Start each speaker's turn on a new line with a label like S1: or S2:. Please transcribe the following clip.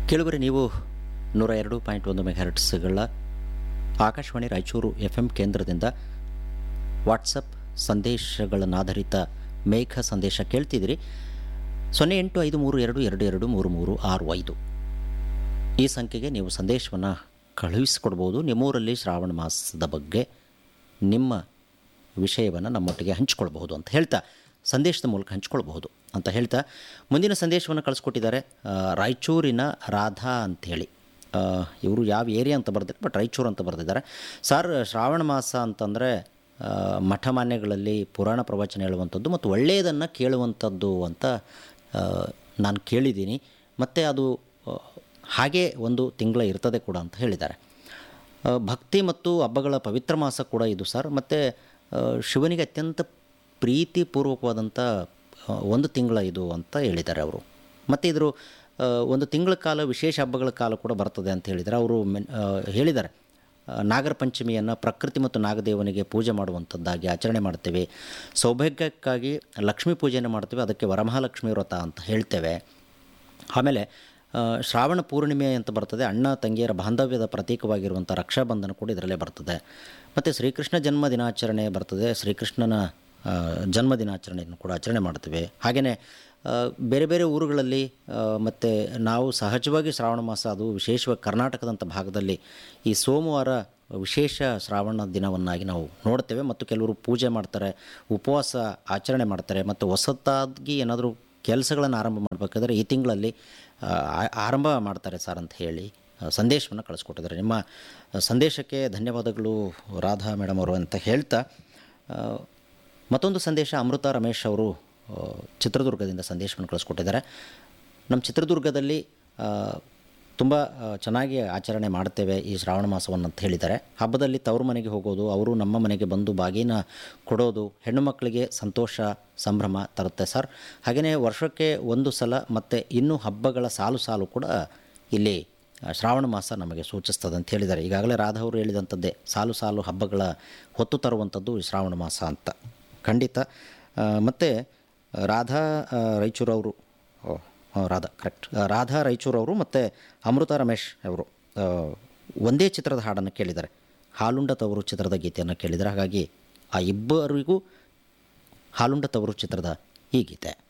S1: ಕೇಳುಗರೆ ನೀವು ನೂರ ಎರಡು ಪಾಯಿಂಟ್ ಒಂದು ಮೆಗಾಹರ್ಟ್ಸ್ಗಳ ಆಕಾಶವಾಣಿ ರಾಯಚೂರು ಎಫ್ ಎಂ ಕೇಂದ್ರದಿಂದ ವಾಟ್ಸಪ್ ಸಂದೇಶಗಳನ್ನಾಧಾರಿತ ಮೇಘ ಸಂದೇಶ ಕೇಳ್ತಿದ್ದೀರಿ ಸೊನ್ನೆ ಎಂಟು ಐದು ಮೂರು ಎರಡು ಎರಡು ಎರಡು ಮೂರು ಮೂರು ಆರು ಐದು ಈ ಸಂಖ್ಯೆಗೆ ನೀವು ಸಂದೇಶವನ್ನು ಕಳುಹಿಸಿಕೊಡ್ಬೋದು ನಿಮ್ಮೂರಲ್ಲಿ ಶ್ರಾವಣ ಮಾಸದ ಬಗ್ಗೆ ನಿಮ್ಮ ವಿಷಯವನ್ನು ನಮ್ಮೊಟ್ಟಿಗೆ ಹಂಚ್ಕೊಳ್ಬಹುದು ಅಂತ ಹೇಳ್ತಾ ಸಂದೇಶದ ಮೂಲಕ ಹಂಚ್ಕೊಳ್ಬಹುದು ಅಂತ ಹೇಳ್ತಾ ಮುಂದಿನ ಸಂದೇಶವನ್ನು ಕಳಿಸ್ಕೊಟ್ಟಿದ್ದಾರೆ ಆ, ರಾಯಚೂರಿನ ರಾಧಾ ಅಂಥೇಳಿ ಇವರು ಯಾವ ಏರಿಯಾ ಅಂತ ಬರ್ದಿಲ್ಲ ಬಟ್ ರಾಯಚೂರು ಅಂತ ಬರೆದಿದ್ದಾರೆ ಸರ್ ಶ್ರಾವಣ ಮಾಸ ಅಂತಂದರೆ ಆ, ಮಠಮಾನ್ಯಗಳಲ್ಲಿ ಪುರಾಣ ಪ್ರವಚನ ಹೇಳುವಂಥದ್ದು ಮತ್ತು ಒಳ್ಳೆಯದನ್ನು ಕೇಳುವಂಥದ್ದು ಅಂತ ಆ, ನಾನು ಕೇಳಿದ್ದೀನಿ ಮತ್ತು ಅದು ಆ, ಹಾಗೇ ಒಂದು ತಿಂಗಳ ಇರ್ತದೆ ಕೂಡ ಅಂತ ಹೇಳಿದ್ದಾರೆ ಆ, ಭಕ್ತಿ ಮತ್ತು ಹಬ್ಬಗಳ ಪವಿತ್ರ ಮಾಸ ಕೂಡ ಇದು ಸರ್ ಮತ್ತು ಶಿವನಿಗೆ ಅತ್ಯಂತ ಪ್ರೀತಿಪೂರ್ವಕವಾದಂಥ ಆ, ಒಂದು ತಿಂಗಳ ಇದು ಅಂತ ಹೇಳಿದ್ದಾರೆ ಅವರು ಮತ್ತು ಇದ್ರ ಆ, ಒಂದು ತಿಂಗಳ ಕಾಲ ವಿಶೇಷ ಹಬ್ಬಗಳ ಕಾಲ ಕೂಡ ಬರ್ತದೆ ಅಂತ ಹೇಳಿದ್ದಾರೆ ಅವರು ಮೆನ್ ಆ, ಹೇಳಿದ್ದಾರೆ ಆ, ನಾಗರ ಪಂಚಮಿಯನ್ನು ಪ್ರಕೃತಿ ಮತ್ತು ನಾಗದೇವನಿಗೆ ಪೂಜೆ ಮಾಡುವಂಥದ್ದಾಗಿ ಆಚರಣೆ ಮಾಡ್ತೇವೆ ಸೌಭಾಗ್ಯಕ್ಕಾಗಿ ಲಕ್ಷ್ಮೀ ಪೂಜೆಯನ್ನು ಮಾಡ್ತೇವೆ ಅದಕ್ಕೆ ವರಮಹಾಲಕ್ಷ್ಮಿ ವ್ರತ ಅಂತ ಹೇಳ್ತೇವೆ ಆಮೇಲೆ ಆ, ಶ್ರಾವಣ ಪೂರ್ಣಿಮೆ ಅಂತ ಬರ್ತದೆ ಅಣ್ಣ ತಂಗಿಯರ ಬಾಂಧವ್ಯದ ಪ್ರತೀಕವಾಗಿರುವಂಥ ರಕ್ಷಾಬಂಧನ ಕೂಡ ಇದರಲ್ಲೇ ಬರ್ತದೆ ಮತ್ತು ಶ್ರೀಕೃಷ್ಣ ಜನ್ಮ ದಿನಾಚರಣೆ ಬರ್ತದೆ ಶ್ರೀಕೃಷ್ಣನ ಆ, ಜನ್ಮ ದಿನಾಚರಣೆಯನ್ನು ಕೂಡ ಆಚರಣೆ ಮಾಡ್ತೇವೆ ಹಾಗೆಯೇ ಆ, ಬೇರೆ ಬೇರೆ ಊರುಗಳಲ್ಲಿ ಮತ್ತು ನಾವು ಸಹಜವಾಗಿ ಶ್ರಾವಣ ಮಾಸ ಅದು ವಿಶೇಷವಾಗಿ ಕರ್ನಾಟಕದಂಥ ಭಾಗದಲ್ಲಿ ಈ ಸೋಮವಾರ ವಿಶೇಷ ಶ್ರಾವಣ ದಿನವನ್ನಾಗಿ ನಾವು ನೋಡ್ತೇವೆ ಮತ್ತು ಕೆಲವರು ಪೂಜೆ ಮಾಡ್ತಾರೆ ಉಪವಾಸ ಆಚರಣೆ ಮಾಡ್ತಾರೆ ಮತ್ತು ಹೊಸತಾಗಿ ಏನಾದರೂ ಕೆಲಸಗಳನ್ನು ಆರಂಭ ಮಾಡಬೇಕಾದ್ರೆ ಈ ತಿಂಗಳಲ್ಲಿ ಆ, ಆ- ಆರಂಭ ಮಾಡ್ತಾರೆ ಸರ್ ಅಂತ ಹೇಳಿ ಆ, ಸಂದೇಶವನ್ನು ಕಳಿಸ್ಕೊಟ್ಟಿದ್ದಾರೆ ನಿಮ್ಮ ಸಂದೇಶಕ್ಕೆ ಧನ್ಯವಾದಗಳು ರಾಧಾ ಮೇಡಮ್ ಅವರು ಅಂತ ಹೇಳ್ತಾ ಆ, ಮತ್ತೊಂದು ಸಂದೇಶ ಅಮೃತ ರಮೇಶ್ ಅವರು ಆ, ಚಿತ್ರದುರ್ಗದಿಂದ ಸಂದೇಶವನ್ನು ಕಳಿಸ್ಕೊಟ್ಟಿದ್ದಾರೆ ನಮ್ಮ ಚಿತ್ರದುರ್ಗದಲ್ಲಿ ತುಂಬ ಚೆನ್ನಾಗಿ ಆಚರಣೆ ಮಾಡ್ತೇವೆ ಈ ಶ್ರಾವಣ ಮಾಸವನ್ನು ಅಂತ ಹೇಳಿದ್ದಾರೆ ಹಬ್ಬದಲ್ಲಿ ತವರು ಮನೆಗೆ ಹೋಗೋದು ಅವರು ನಮ್ಮ ಮನೆಗೆ ಬಂದು ಬಾಗಿನ ಕೊಡೋದು ಹೆಣ್ಣು ಮಕ್ಕಳಿಗೆ ಸಂತೋಷ ಸಂಭ್ರಮ ತರುತ್ತೆ ಸರ್ ಹಾಗೆಯೇ ವರ್ಷಕ್ಕೆ ಒಂದು ಸಲ ಮತ್ತು ಇನ್ನೂ ಹಬ್ಬಗಳ ಸಾಲು ಸಾಲು ಕೂಡ ಇಲ್ಲಿ ಆ, ಶ್ರಾವಣ ಮಾಸ ನಮಗೆ ಸೂಚಿಸ್ತದೆ ಅಂತ ಹೇಳಿದ್ದಾರೆ ಈಗಾಗಲೇ ರಾಧಾ ಅವರು ಹೇಳಿದಂಥದ್ದೇ ಸಾಲು ಸಾಲು ಹಬ್ಬಗಳ ಹೊತ್ತು ತರುವಂಥದ್ದು ಈ ಶ್ರಾವಣ ಮಾಸ ಅಂತ ಖಂಡಿತ ಮತ್ತು ರಾಧಾ ಆ, ರಾಯಚೂರವರು ಓ ಹಾಂ ರಾಧಾ ಕರೆಕ್ಟ್ ರಾಧಾ ರಾಯಚೂರವರು ಮತ್ತು ಅಮೃತ ರಮೇಶ್ ಅವರು ಆ, ಒಂದೇ ಚಿತ್ರದ ಹಾಡನ್ನು ಕೇಳಿದ್ದಾರೆ ಹಾಲುಂಡ ತವರು ಚಿತ್ರದ ಗೀತೆಯನ್ನು ಕೇಳಿದ್ದಾರೆ ಹಾಗಾಗಿ ಆ ಇಬ್ಬರಿಗೂ ಹಾಲುಂಡ ತವರು ಚಿತ್ರದ ಈ ಗೀತೆ